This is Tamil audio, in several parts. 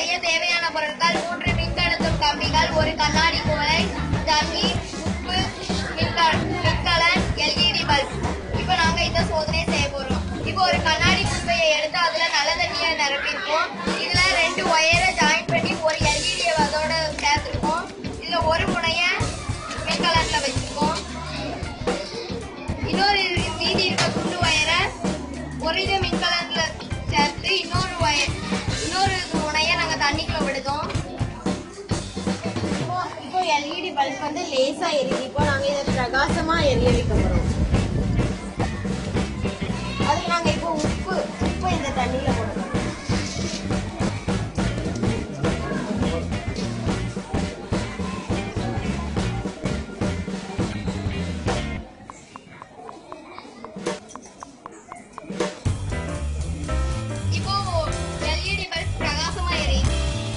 செய்ய தேவையான பொருட்கள் மூன்று மின்கடத்தும் கம்பிகள் ஒரு கண்ணாடி குவளை தண்ணீர் உப்பு மின்க- மின்கலன் எல்இடி பல்ப் இப்போ நாங்க இந்த சோதனை செய்ய போறோம் இப்போ ஒரு கண்ணாடி குப்பையை எடுத்து அதுல நல்ல தண்ணியை நிரப்பியிருக்கோம் இதுல ரெண்டு ஒயரை ஜாயின் பண்ணி ஒரு எல்இடி அதோட சேர்த்துருக்கோம் இதுல ஒரு முனைய மின்கலன்ல வச்சிருக்கோம் இன்னொரு மீதி இருக்க துண்டு ஒயரை ஒரு இது மின்கலன்ல சேர்த்து இன்னொரு ஒயர் இன்னொரு முனைய நாங்க தண்ணிக்குள்ள விடுதோம் இப்போ இப்போ எல்இடி பல்ப் வந்து லேசா எரியுது இப்போ நாங்க இதை பிரகாசமா எரிய வைக்க போறோம் அதுக்கு நாங்க இப்போ உப்பு உப்பு இந்த தண்ணியில போடணும் இப்போ எல்இடி பல்ப் பிரகாசமா எரியுது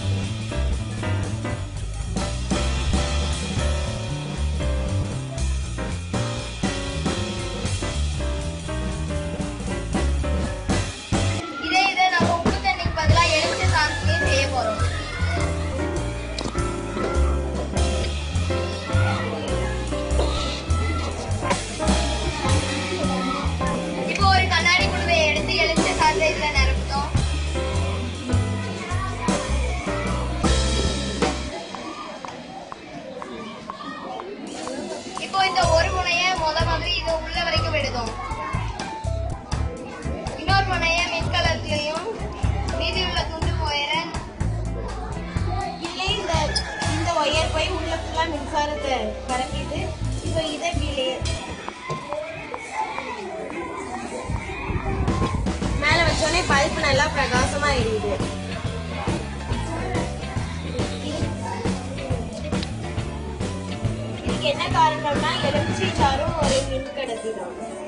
இதே இதை நம்ம உப்பு தண்ணிக்கு பதிலா எலுமிச்சை சாதத்தையும் செய்ய போறோம் இப்போ ஒரு கண்ணாடி குடுவையை எடுத்து எலுமிச்சை சாதத்தை இதுல நிரப்பிட்டோம் இப்போ இந்த ஒரு முனைய முத மாதிரி இது உள்ள வரைக்கும் விடுதோம் இன்னொரு முனைய மின்கலத்திலையும் மீதி உள்ள துண்டு போயிற இல்லை இந்த இந்த ஒயர் போய் உள்ள ஃபுல்லா மின்சாரத்தை பரப்பிட்டு இப்போ இதை கீழே மேல வச்சோடனே பல்ப் நல்லா பிரகாசமா எரியுது இதுக்கு என்ன காரணம்னா எலுமிச்சை சாரும் ஒரு மின் கடத்தி தான்